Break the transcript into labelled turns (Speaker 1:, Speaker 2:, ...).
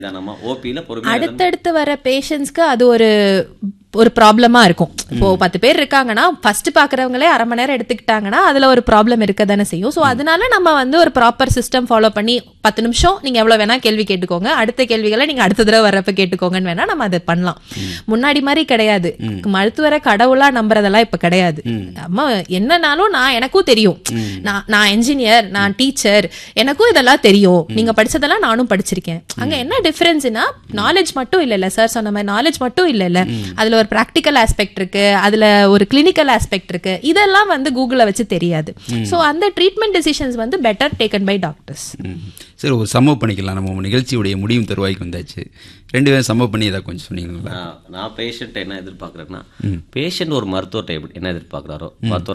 Speaker 1: நிதானமா ஓபியில பொறுமையா
Speaker 2: அடுத்தடுத்து வர பேஷண்ட்ஸ்க்கு அது ஒரு ஒரு ப்ராப்ளமா இருக்கும் இப்போ பத்து பேர் இருக்காங்கன்னா ஃபர்ஸ்ட் பாக்குறவங்களே அரை மணி நேரம் எடுத்துக்கிட்டாங்கன்னா அதுல ஒரு ப்ராப்ளம் இருக்க தானே செய்யும் ஸோ அதனால நம்ம வந்து ஒரு ப்ராப்பர் சிஸ்டம் ஃபாலோ பண்ணி பத்து நிமிஷம் நீங்க எவ்வளவு வேணா கேள்வி கேட்டுக்கோங்க அடுத்த கேள்விகளை நீங்க அடுத்த தடவை வர்றப்ப கேட்டுக்கோங்கன்னு வேணா நம்ம அதை பண்ணலாம் முன்னாடி மாதிரி கிடையாது மருத்துவரை கடவுளா நம்புறதெல்லாம் இப்ப கிடையாது அம்மா என்னனாலும் நான் எனக்கும் தெரியும் நான் நான் என்ஜினியர் நான் டீச்சர் எனக்கும் இதெல்லாம் தெரியும் நீங்க படிச்சதெல்லாம் நானும் படிச்சிருக்கேன் அங்க என்ன டிஃபரன்ஸ்னா நாலேஜ் மட்டும் இல்ல இல்ல சார் சொன்ன மாதிரி நாலேஜ் மட்டும் இல்ல இல்ல அதுல ஒரு ப்ராக்டிக்கல் ஆஸ்பெக்ட் இருக்கு அதுல ஒரு கிளினிக்கல் ஆஸ்பெக்ட் இருக்கு இதெல்லாம் வந்து கூகுள வச்சு தெரியாது சோ அந்த ட்ரீட்மெண்ட் டெசிஷன்ஸ் வந்து better taken by doctors
Speaker 3: hmm. சரி ஒரு சம்பவம் பண்ணிக்கலாம் நம்ம நிகழ்ச்சியுடைய முடியும் தருவாய்க்கு வந்தாச்சு ரெண்டு பேரும் சம்பவம் பண்ணி ஏதாவது கொஞ்சம் சொன்னீங்களா
Speaker 1: நான் நான் பேஷண்ட் என்ன எதிர்பார்க்குறேன்னா பேஷண்ட் ஒரு மருத்துவர்கிட்ட எப்படி என்ன எதிர்பார்க்குறாரோ மருத்துவர்